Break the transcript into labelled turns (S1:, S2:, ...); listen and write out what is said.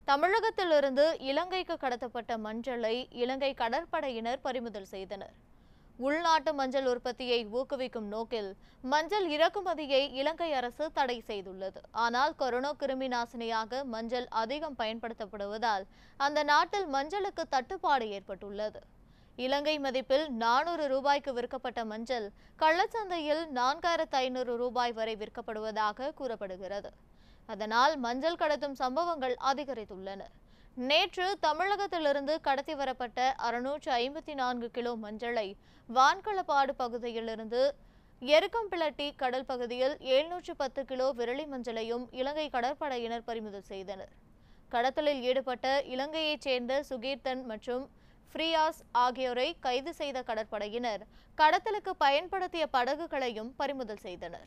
S1: தமிழகத்திலிருந்து இலங்கைக்கு கடத்தப்பட்ட மஞ்சளை இலங்கை கடற்படையினர் பறிமுதல் செய்தனர் உள்நாட்டு மஞ்சள் உற்பத்தியை ஊக்குவிக்கும் நோக்கில் மஞ்சள் இறக்குமதியை இலங்கை அரசு தடை செய்துள்ளது ஆனால் கொரோனா கிருமி நாசினியாக மஞ்சள் அதிகம் பயன்படுத்தப்படுவதால் அந்த நாட்டில் மஞ்சளுக்கு தட்டுப்பாடு ஏற்பட்டுள்ளது இலங்கை மதிப்பில் நானூறு ரூபாய்க்கு விற்கப்பட்ட மஞ்சள் கள்ளச்சந்தையில் நான்காயிரத்து ஐநூறு ரூபாய் வரை விற்கப்படுவதாக கூறப்படுகிறது அதனால் மஞ்சள் கடத்தும் சம்பவங்கள் அதிகரித்துள்ளன நேற்று தமிழகத்திலிருந்து கடத்தி வரப்பட்ட அறுநூற்று ஐம்பத்தி நான்கு கிலோ மஞ்சளை வான்களப்பாடு பகுதியிலிருந்து எருக்கம்பிளட்டி கடல் பகுதியில் எழுநூற்று பத்து கிலோ விரலி மஞ்சளையும் இலங்கை கடற்படையினர் பறிமுதல் செய்தனர் கடத்தலில் ஈடுபட்ட இலங்கையைச் சேர்ந்த சுகீர்த்தன் மற்றும் ஃப்ரியாஸ் ஆகியோரை கைது செய்த கடற்படையினர் கடத்தலுக்கு பயன்படுத்திய படகுகளையும் பறிமுதல் செய்தனர்